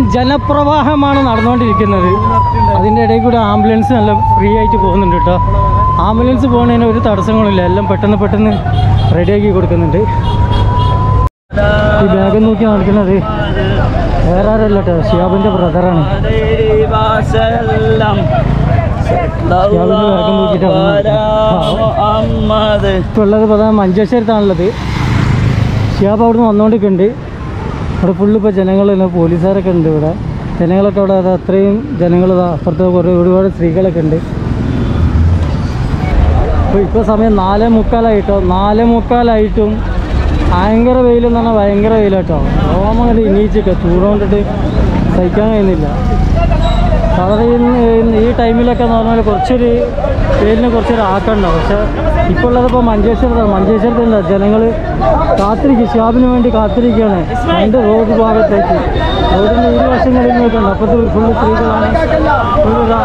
ജനപ്രവാഹമാണ് നടന്നുകൊണ്ടിരിക്കുന്നത് അതിൻ്റെ ഇടയിൽ കൂടെ ആംബുലൻസ് നല്ല ഫ്രീ ആയിട്ട് പോകുന്നുണ്ട് കേട്ടോ ആംബുലൻസ് പോകുന്നതിന് ഒരു തടസ്സങ്ങളില്ല എല്ലാം പെട്ടെന്ന് പെട്ടെന്ന് റെഡിയാക്കി കൊടുക്കുന്നുണ്ട് ഈ ബാഗ് നോക്കി നടക്കുന്നത് വേറെ ആരല്ല കേട്ടോ ഷിയാബിൻ്റെ ബ്രദറാണ് ഇപ്പോൾ ഉള്ളത് പ്രധാന മഞ്ചേശ്വരത്താണുള്ളത് ഷിയാബ് അവിടുന്ന് വന്നുകൊണ്ടിരിക്കുന്നുണ്ട് അവിടെ ഫുള്ള് ഇപ്പോൾ ജനങ്ങളെല്ലാം പോലീസുകാരൊക്കെ ഉണ്ട് ഇവിടെ ജനങ്ങളൊക്കെ അവിടെ അത് അത്രയും ജനങ്ങൾ ഇതാ അപ്പുറത്ത് കുറേ ഒരുപാട് സ്ത്രീകളൊക്കെ ഉണ്ട് അപ്പോൾ ഇപ്പോൾ സമയം നാലേ മുക്കാലായിട്ടോ നാലേ മുക്കാലായിട്ടും ഭയങ്കര വെയിലെന്ന് പറഞ്ഞാൽ ഭയങ്കര വെയിലാട്ടോ ഓമ അങ്ങനെ ഇണീച്ചൊക്കെ ചൂടുകൊണ്ടിട്ട് സഹിക്കാൻ കഴിയുന്നില്ല സാധാരണ ഈ- ഈ ടൈമിലൊക്കെ എന്ന് പറഞ്ഞാൽ കുറച്ചൊരു വെയിലിന് കുറച്ചൊരു ആക്കണ്ടാവും പക്ഷേ ഇപ്പോൾ ഉള്ളതിപ്പോൾ മഞ്ചേശ്വരത്താണ് മഞ്ചേശ്വരത്തില്ല ജനങ്ങൾ കാത്തിരിക്കും ഷാബിന് വേണ്ടി കാത്തിരിക്കുകയാണ് രണ്ട് റോഡ് ഭാഗത്തേക്ക് റോഡിൻ്റെ ഇരു വശങ്ങളിൽ നിൽക്കുന്നുണ്ട് അപ്പുറത്ത് ഫുള്ള് സ്ത്രീകളാണ് ഫുള്ള് ഇതാ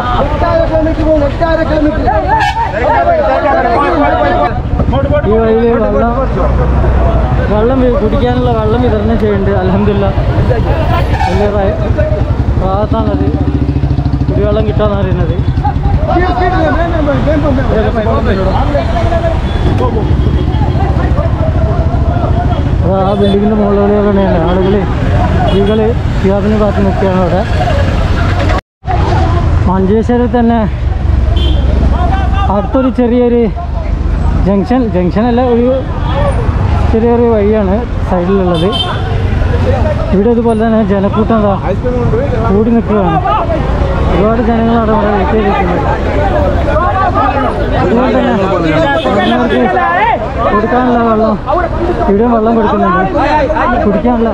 ഈ വഴിയിൽ വെള്ളം വെള്ളം വി- കുടിക്കാനുള്ള വെള്ളം വിതരണം ചെയ്യുന്നുണ്ട് അലഹമില്ല വലിയ റ- പ്രാധാനത് കുടിവെള്ളം കിട്ടാന്ന് പറയുന്നത് അത് ആ ബിൽഡിങ്ങിൻ്റെ മുകളിലൂടെയാണ് ആളുകൾ സ്ത്രീകൾ ഷിയാബിന് കാത്ത് നിൽക്കുകയാണ് അവിടെ മഞ്ചേശ്വരത്ത് തന്നെ അടുത്തൊരു ചെറിയൊരു ജംഗ്ഷൻ ജംഗ്ഷനല്ല ഒരു ചെറിയൊരു വഴിയാണ് സൈഡിലുള്ളത് ഇവിടെ ഇതുപോലെ തന്നെ ജനക്കൂട്ടം എന്താ കൂടി നിൽക്കുകയാണ് ഒരുപാട് ജനങ്ങളാണ് ഇവിടെ വെയിറ്റ് ചെയ്തിരിക്കുന്നത് അതുപോലെ തന്നെ വരുന്നവർക്ക് കൊടുക്കാനുള്ള വെള്ളം ഇവിടെ വെള്ളം കൊടുക്കുന്നുണ്ട് കുടിക്കാനുള്ള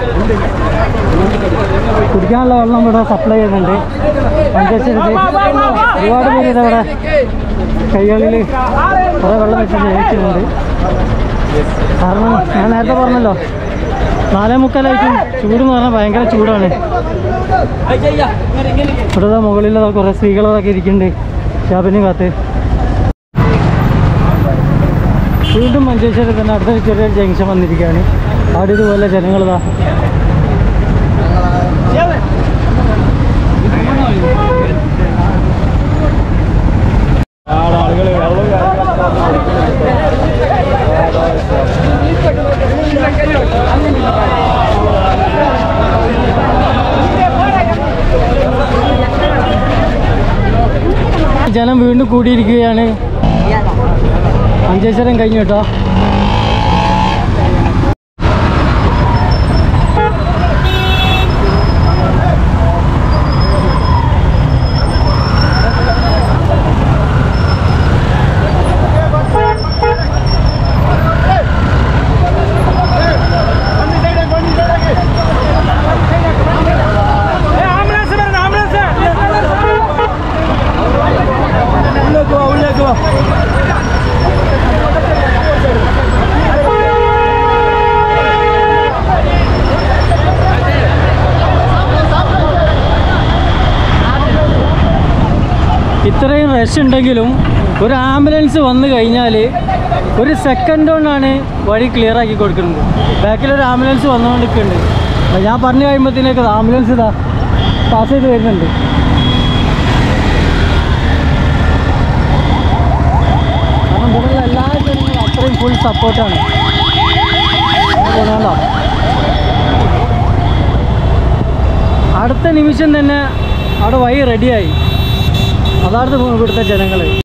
കുടിക്കാനുള്ള വെള്ളം ഇവിടെ സപ്ലൈ ചെയ്യുന്നുണ്ട് പഞ്ചായത്ത് ഒരുപാട് പേര് ഇതവിടെ കൈകളിൽ കുറേ വെള്ളം വെച്ച് ജയിക്കുന്നുണ്ട് കാരണം ഞാൻ നേരത്തെ പറഞ്ഞല്ലോ നാലേ മുക്കാലായിട്ടും ചൂട് എന്ന് പറഞ്ഞാൽ ഭയങ്കര ചൂടാണ് ഇവിടെ ദാ മുകളിൽ ദാ കുറേ സ്ത്രീകളൊക്കെ ഇരിക്കുന്നുണ്ട് ഷാബിന് കാത്ത് വീണ്ടും മഞ്ചേശ്വരത്ത് തന്നെ അടുത്തൊരു ചെറിയൊരു ജംഗ്ഷൻ വന്നിരിക്കുകയാണ് അവിടെ ഇതുപോലെ ജനങ്ങളിതാ ജനം വീണ്ടും കൂടിയിരിക്കുകയാണ് മഞ്ചേശ്വരം കഴിഞ്ഞു കേട്ടോ ഇത്രയും റഷ് ഉണ്ടെങ്കിലും ഒരു ആംബുലൻസ് വന്നു കഴിഞ്ഞാൽ ഒരു സെക്കൻഡ് കൊണ്ടാണ് വഴി ക്ലിയർ ആക്കി കൊടുക്കുന്നത് ബാക്കിൽ ഒരു ആംബുലൻസ് വന്നുകൊണ്ടിരിക്കുന്നുണ്ട് അപ്പോൾ ഞാൻ പറഞ്ഞു കഴിയുമ്പോഴത്തേക്ക് ആംബുലൻസ് ഇതാ പാസ് ചെയ്ത് വരുന്നുണ്ട് കാരണം ഇവിടെയുള്ള എല്ലാ ജനങ്ങളും അത്രയും ഫുൾ സപ്പോർട്ടാണ് പോകണമല്ലോ അടുത്ത നിമിഷം തന്നെ അവിടെ വഴി റെഡിയായി അതാണ് ഇവിടുത്തെ ജനങ്ങൾ